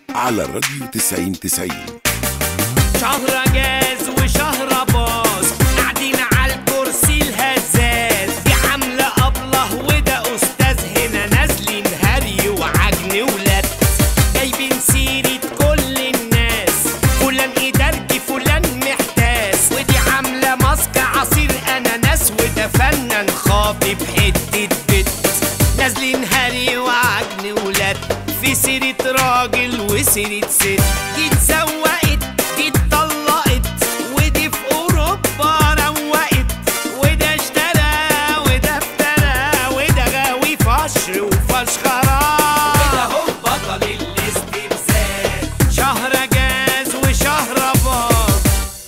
على الراديو 90 90 شهر جاز وشهر باظ قاعدين على الكرسي الهزاز دي عاملة أبله وده أستاذ هنا نازلين هري وعجن ولت جايبين سيرة كل الناس فلان إدارجي فلان محتاس ودي عاملة ماسك عصير أناناس وده فنان خاطب حتة بت نازلين هري وعجن ولت في سيرة راجل وسيرة ست دي اتزوقت دي اتطلقت ودي في أوروبا روقت وده اشترى وده افترى وده غاوي فشر وفشخرة وده هو بطل الاستفزاز شهر جاز وشهر باظ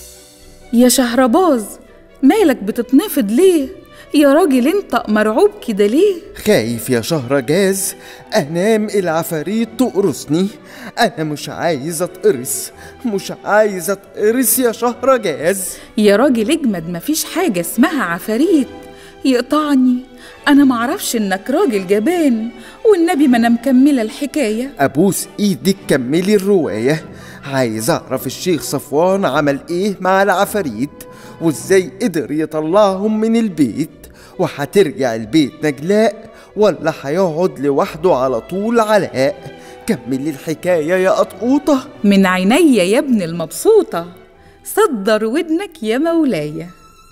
يا شهرباز مالك بتتنفض ليه يا راجل انت مرعوب كده ليه خايف يا شهرجاز انام العفاريت تقرصني انا مش عايز اتقرص مش عايز اتقرص يا شهرجاز يا راجل اجمد مفيش حاجة اسمها عفاريت يقطعني انا معرفش انك راجل جبان والنبي ما انا مكملة الحكاية ابوس ايدك كملي الروايه عايز اعرف الشيخ صفوان عمل ايه مع العفاريت وازاي قدر يطلعهم من البيت وهترجع البيت نجلاء ولا هيقعد لوحده على طول علاء كملي الحكايه يا قطقوطه من عيني يا ابن المبسوطة صدر ودنك يا مولاي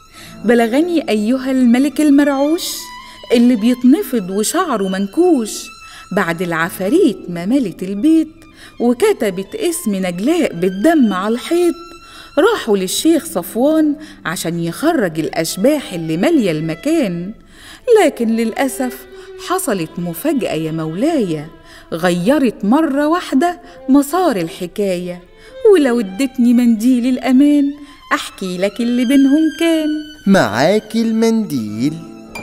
بلغني أيها الملك المرعوش اللي بيتنفض وشعره منكوش بعد العفاريت ما ملت البيت وكتبت اسم نجلاء بالدم على الحيط راحوا للشيخ صفوان عشان يخرج الأشباح اللي مالية المكان لكن للأسف حصلت مفاجأة يا مولاي غيرت مرة واحدة مسار الحكاية ولو ادتني منديل الأمان أحكي لك اللي بينهم كان معاكي المنديل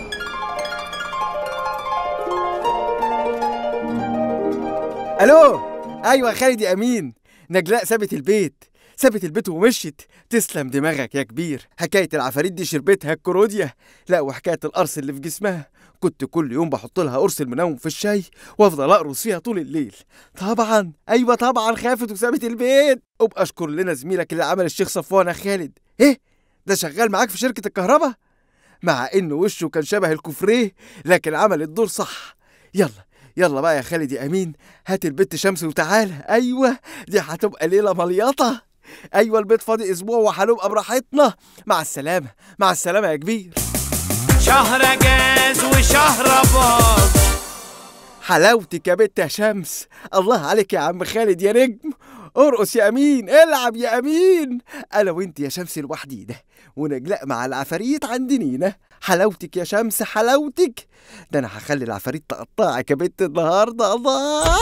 الو ايوه خالد يا امين نجلاء سابت البيت سابت البيت ومشيت تسلم دماغك يا كبير حكايه العفاريت دي شربتها الكروديا لا وحكايه القرص اللي في جسمها كنت كل يوم بحط لها قرص المنوم في الشاي وافضل اقرص فيها طول الليل طبعا ايوه طبعا خافت وسابت البيت ابقى اشكر لنا زميلك اللي عمل الشيخ صفوان يا خالد ايه ده شغال معاك في شركه الكهرباء مع انه وشه كان شبه الكفريه لكن عمل الدور صح يلا يلا بقى يا خالد يا امين هات البت شمس وتعالى ايوه دي هتبقى ليله مليطه ايوه البيت فاضي اسبوع وهنبقى براحتنا مع السلامه مع السلامه يا كبير شهر جاز وشهر باظ حلاوتك يا بت يا شمس الله عليك يا عم خالد يا نجم ارقص يا امين العب يا امين انا وانت يا شمس لوحدينا ونجلاء مع العفاريت عند نينا حلاوتك يا شمس حلاوتك ده انا هخلي العفاريت تقطعك يا بنت النهارده الله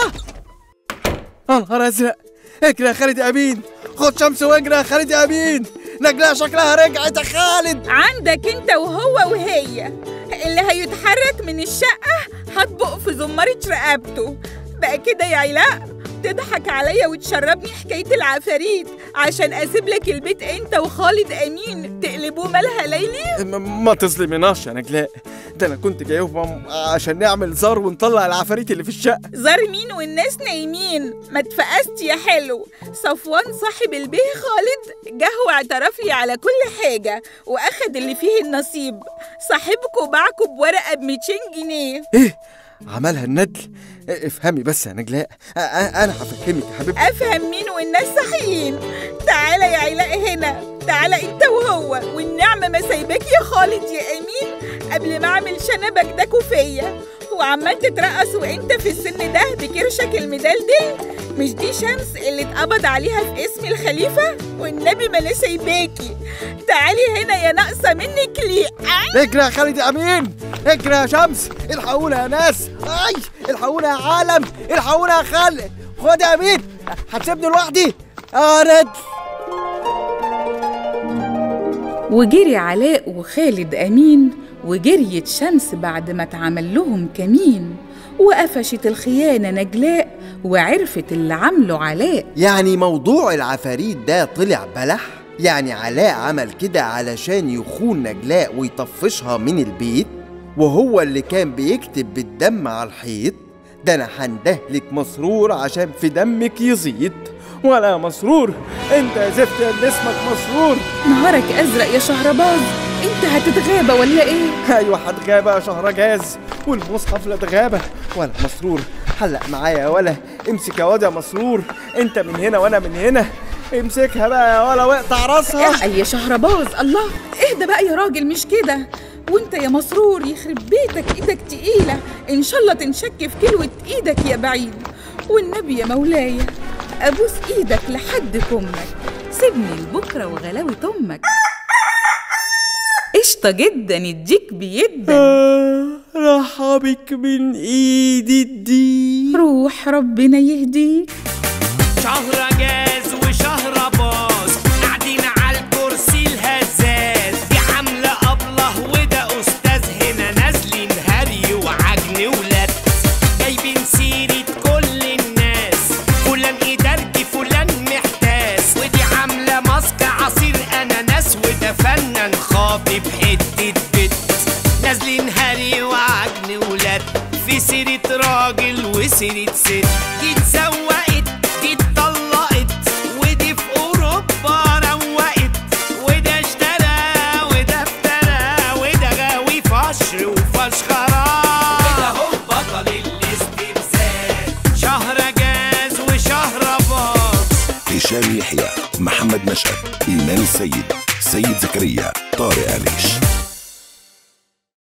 يا نهار ازرق اجري يا خالد يا امين خد شمس واجري يا خالد يا امين نجلاء شكلها رجعت يا خالد عندك انت وهو وهي اللي هيتحرك من الشقة هطبق في زمارة رقبته بقى كده يا علاء تضحك عليا وتشربني حكاية العفاريت عشان أسيب لك البيت أنت وخالد أمين تقلبوه مالها ليلي م- ما تظلمناش يا نجلاء ده انا كنت جايبهم عشان نعمل زار ونطلع العفاريت اللي في الشقه زار مين والناس نايمين ما اتفقست يا حلو صفوان صاحب البيه خالد جه واعترف لي على كل حاجة وأخد اللي فيه النصيب صاحبكوا باعكوا بورقة ب 200 جنيه ايه عملها الندل إيه، افهمي بس يا نجلاء أ- أ- انا هفهمك يا حبيبتي افهم مين والناس صحيين تعالى يا علاء هنا تعالى انت وهو والنعمة ما سايباك يا خالد يا امين قبل ما اعمل شنبك ده كوفية وعمال تترقص وانت في السن ده بكرشك المدلدل مش دي شمس اللي اتقبض عليها في اسم الخليفة والنبي ما انا سايباكي تعالي هنا يا ناقصة منك ليه اجري يا خالد يا امين اجري يا شمس الحقونا يا ناس اي الحقونا يا عالم الحقونا يا خالد خد يا امين هتسيبني لوحدي يا ند وجري علاء وخالد أمين وجريت شمس بعد ما اتعمل لهم كمين وقفشت الخيانة نجلاء وعرفت اللي عمله علاء يعني موضوع العفاريت ده طلع بلح يعني علاء عمل كده علشان يخون نجلاء ويطفشها من البيت وهو اللي كان بيكتب بالدم على الحيط ده انا هندهلك مسرور عشان في دمك يزيد ولا يا مسرور انت يا زفت يا اللي اسمك مسرور نهارك ازرق يا شهرباز انت هتتغابى ولا ايه ايوه هتغابى يا شهرجاز والمصحف لا اتغابى ولا مسرور حلق معايا يا ولا امسك يا واد يا مسرور انت من هنا وانا من هنا امسكها بقى يا ولا واقطع راسها اعقل يا شهرباز الله اهدى بقى يا راجل مش كده وانت يا مسرور يخرب بيتك ايدك تقيلة ان شاء الله تنشك في كلوة ايدك يا بعيد والنبي يا مولاي ابوس ايدك لحد كمك سيبني لبكرة وغلاوة امك قشطة جدا يديك بيدا آه، رحبك من ايدي الدين روح ربنا يهديك شهر جاز وشهر باظ قاعدين على الكرسي الهزاز دي عاملة أبله وده أستاذ هنا نازلين هري وعجن ولاد جايبين سيرة كل الناس فلان إدارجي فلان محتاس ودي عاملة ماسك عصير أناناس وده فنان خاطب حتة بت نازلين هري وعجن ولاد في سيرة راجل وسيرة ست دي اتزوقت دي اتطلقت ودي في أوروبا روقت وده اشترى وده افترى وده غاوي فشر وفشخرة وده هو بطل الاستفزاز شهر جاز وشهر باظ هشام يحيى محمد مشهد إيمان السيد سيد زكريا طارق عليش